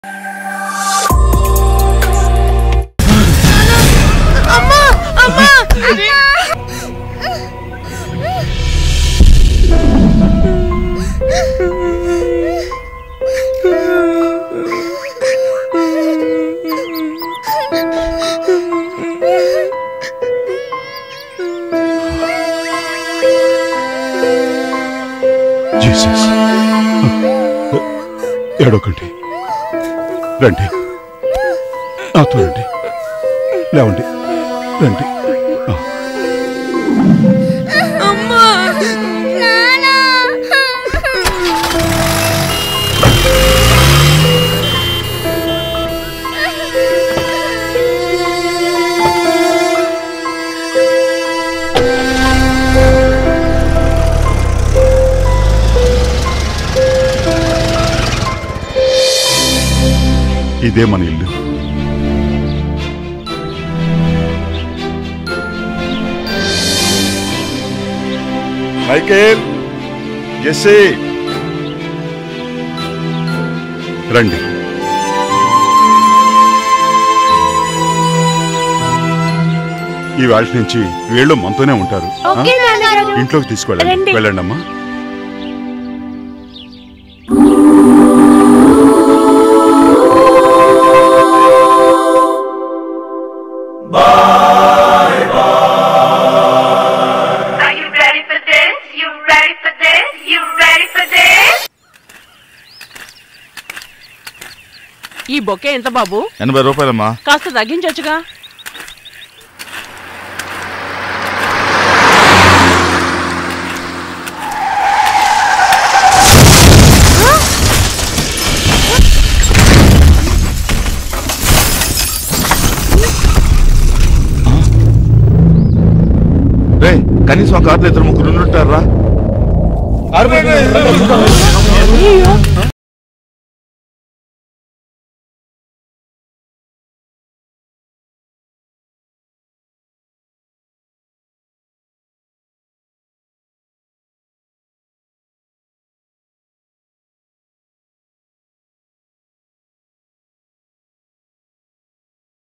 Jesus ఏడోకండి రండి నాతో రండి లేవండి రండి ఆ. అమ్మా ఇదే మన ఇల్లు మైకేల్ జెస్సీ రండి ఈ వేళ నుంచి వీళ్ళు మనతోనే ఉంటారు ఆ? ఓకే నాన్నగారు ఇంట్లోకి తీసుకెళ్ళండి రండి. వెళ్ళండి అమ్మా Are you ready for this? You ready for this? You ready for this? ఈ బొకే ఎంత బాబు ఎనభై రూపాయలమ్మా కాస్త తగ్గించొచ్చుగా రే కనీసం ఆ కార్లో ఇద్దరు ముగ్గురు ఉండుంటారా అయ్యో